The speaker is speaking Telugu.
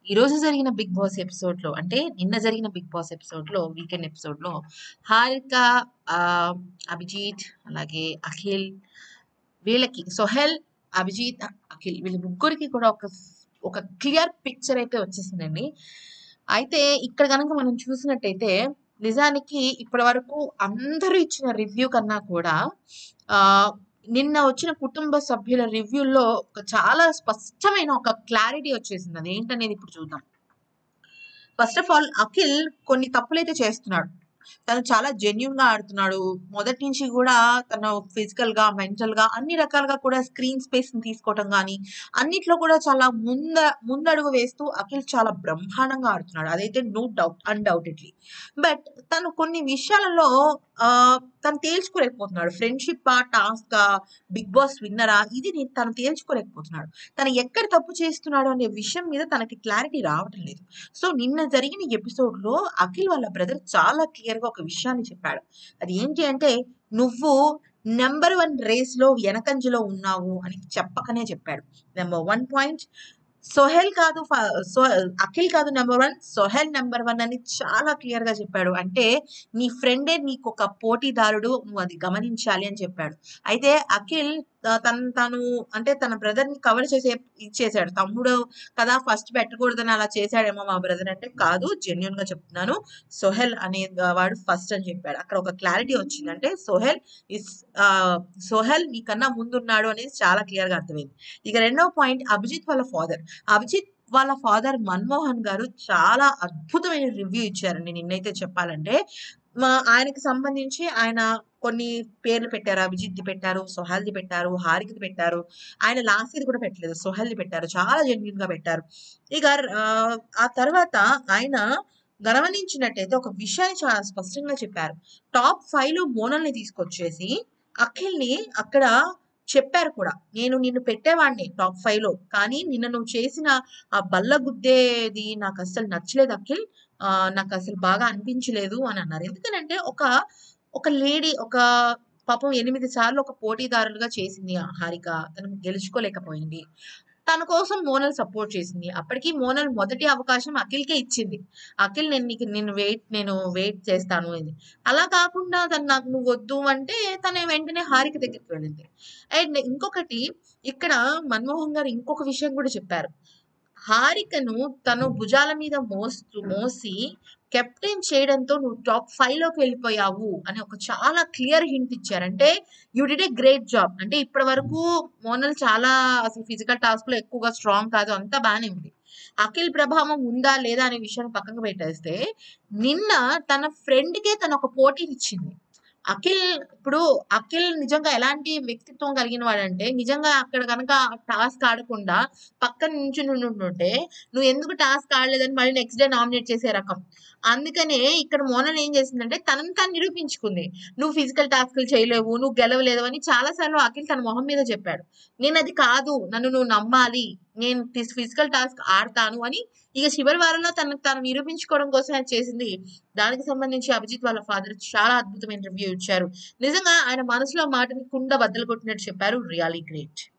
ఈరోజు జరిగిన బిగ్ బాస్ ఎపిసోడ్‌లో అంటే నిన్న జరిగిన బిగ్ బాస్ ఎపిసోడ్‌లో వీకెండ్ ఎపిసోడ్‌లో హారిక ఆహ్, అభిజిత్ అలాగే అఖిల్ వీళ్ళకి సోహెల్, అభిజిత్, అఖిల్ వీళ్ళ ముగ్గురికి కూడా ఒక స్ ఒక క్లియర్ పిక్చర్ అయితే వచ్చేసిందండి. అయితే ఇక్కడ గనక మనం చూసినట్టయితే నిజానికి ఇప్పటి వరకు అందరూ ఇచ్చిన రివ్యూ కన్నా కూడా ఆహ్, నిన్న వచ్చిన కుటుంబ సభ్యుల రివ్యూల్లో ఒక చాలా స్పష్టమైన ఒక క్లారిటీ వచ్చేసింది. అదేంటనేది ఇప్పుడు చూద్దాం. ఫస్ట్ ఆఫ్ ఆల్ అఖిల్ కొన్ని తప్పులైతే చేస్తున్నాడు. తను చాలా జెన్యూన్‌గా ఆడుతున్నాడు. మొదటి నుంచి గూడా తను ఫిజికల్‌గా, మెంటల్‌గా అన్ని రకాలుగా కూడా స్క్రీన్ స్పేస్‌ని తీసుకోవటం గాని, అన్నిట్లో కూడా చాలా ముంద ముందడుగు వేస్తూ అఖిల్ చాలా బ్రహ్మాండంగా ఆడుతున్నాడు. అదైతే నో డౌట్ అన్‌డౌటెడ్‌లీ. బట్ తను కొన్ని విషయాలలో ఆహ్, తను తేల్చుకోలేకపోతున్నాడు. ఫ్రెండ్‌షిప్పా? టాస్కా? Big boss విన్నరా? ఇది నే తను తేల్చుకోలేకపోతున్నాడు. తను ఎక్కడ తప్పు చేస్తున్నాడు అనే విషయం మీద తనకి క్లారిటీ రావటం లేదు. సో, నిన్న జరిగిన ఎపిసోడ్‌లో అఖిల్ వాళ్ళ బ్రదర్ చాలా క్లియర్‌గా ఒక విషయాన్ని చెప్పాడు. అది ఏంటి అంటే, "నువ్వు నంబర్ 1 రేస్‌లో వెనకంజలో ఉన్నావు" అని చెప్పకనే చెప్పాడు. నంబర్ 1 పాయింట్ సోహెల్ కాదు ఫ సో అఖిల్ కాదు నంబర్ 1 సోహెల్ నంబర్ 1 అని చాలా క్లియర్‌గా చెప్పాడు. అంటే నీ ఫ్రెండే నీకొక పోటీదారుడు. నువ్వు అది గమనించాలి అని చెప్పాడు. అయితే అఖిల్ ఆహ్, తను తాను అంటే తన బ్రదర్‌ని కవర్ చేసే ఇచ్చేసాడు. తమ్ముడు కదా ఫస్ట్ పెట్టకూడదని అలా చేశాడేమో మా బ్రదర్ అంటే, కాదు జెన్యూన్‌గా చెప్తున్నాను. సోహెల్ అనే ఆహ్, వాడు ఫస్ట్ అని చెప్పాడు. అక్కడ ఒక క్లారిటీ వచ్చింది. అంటే సోహెల్ ఇస్ ఆహ్, సోహెల్ నీకన్నా ముందున్నాడు అనేది చాలా క్లియర్‌గా అర్థమైంది. ఇక రెండో పాయింట్ అభిజిత్ వాళ్ళ ఫాదర్. అభిజిత్ వాళ్ళ ఫాదర్ మన్మోహన్ గారు చాలా అద్భుతమైన రివ్యూ ఇచ్చారండి నిన్నైతే చెప్పాలంటే. మా ఆయనకి సంబంధించి ఆయన కొన్ని పేర్లు పెట్టారు. అభిజిత్‌ది పెట్టారు, సోహెల్‌ది పెట్టారు, హారికది పెట్టారు. ఆయన లాస్ట్ ఇయర్ కూడా పెట్టలేదు. సోహెల్‌ది పెట్టారు. చాలా జెన్యూన్‌గా పెట్టారు. ఇక ఆహ్, ఆ తర్వాత ఆయన గమనించినట్టయితే ఒక విషయాన్ని చాలా స్పష్టంగా చెప్పారు. టాప్ 5లో మోనల్‌ని తీసుకొచ్చేసి అఖిల్‌ని అక్కడ చెప్పారు కూడా. "నేను నిన్ను పెట్టేవాడిని టాప్ 5లో. కానీ నిన్న నువ్వు చేసిన ఆ బల్ల గుద్దేది నాకస్సలు నచ్చలేదు అఖిల్. ఆహ్, నాకసలు బాగా అనిపించలేదు" అని అన్నారు. ఎందుకనంటే ఒక ఒక లేడీ ఒక పాపం 8 సార్లు ఒక పోటీదారులుగా చేసింది ఆ హారిక. తను గెలుచుకోలేకపోయింది. తన కోసం మోనల్ సపోర్ట్ చేసింది. అప్పటికి మోనల్ మొదటి అవకాశం అఖిల్‌కే ఇచ్చింది. "అఖిల్ నేను నీకు నేను వెయిట్ నేను వెయిట్ చేస్తాను" అని. అలా కాకుండా తను నాకు నువ్వొద్దు అంటే తను వెంటనే హారిక దగ్గరికి వెళ్ళింది. అండ్ ఇంకొకటి ఇక్కడ మన్మోహన్ గారు ఇంకొక విషయం కూడా చెప్పారు. హారికను తను భుజాల మీద మోస్తూ మోసి కెప్టెన్ చేయడంతో నువ్వు టాప్ 5లోకి వెళ్ళిపోయావు అని ఒక చాలా క్లియర్ హింట్ ఇచ్చారు. అంటే you did a great job. అంటే ఇప్పటి వరకు మోనల్ చాలా అసలు ఫిజికల్ టాస్క్‌లో ఎక్కువగా స్ట్రాంగ్ కాదు. అంతా బానే ఉంది. అఖిల్ ప్రభావం ఉందా? లేదా? అనే విషయాన్ని పక్కకు పెట్టేస్తే నిన్న తన ఫ్రెండ్‌కే తను ఒక పోటీనిచ్చింది. అఖిల్ ఇప్పుడు అఖిల్ నిజంగా ఎలాంటి వ్యక్తిత్వం కలిగిన వాడంటే నిజంగా అక్కడ గనక టాస్క్ ఆడకుండా పక్కన నించొని ఉండుంటే నువ్వు ఎందుకు టాస్క్ ఆడలేదని మళ్ళీ నెక్స్ట్ డే నామినేట్ చేసే రకం. అందుకనే ఇక్కడ మోనల్ ఏం చేసిందంటే తనని తాను నిరూపించుకుంది. "నువ్వు ఫిజికల్ టాస్క్‌లు చేయలేవు. నువ్వు గెలవలేవు" అని చాలా సార్లు అఖిల్ తన మొహం మీద చెప్పాడు. "నేనది కాదు. నన్ను నువ్వు నమ్మాలి. నేను టిస్ ఫిజికల్ టాస్క్ ఆడతాను" అని ఇక చివరి వారంలో తనకు తాను నిరూపించుకోవడం కోసమే అది చేసింది. దానికి సంబంధించి అభిజిత్ వాళ్ళ ఫాదర్ చాలా అద్భుతమైన రివ్యూ ఇచ్చారు. నిజంగా ఆయన మనసులో మాటని కుండ బద్దలు కొట్టినట్టు చెప్పారు. Really great.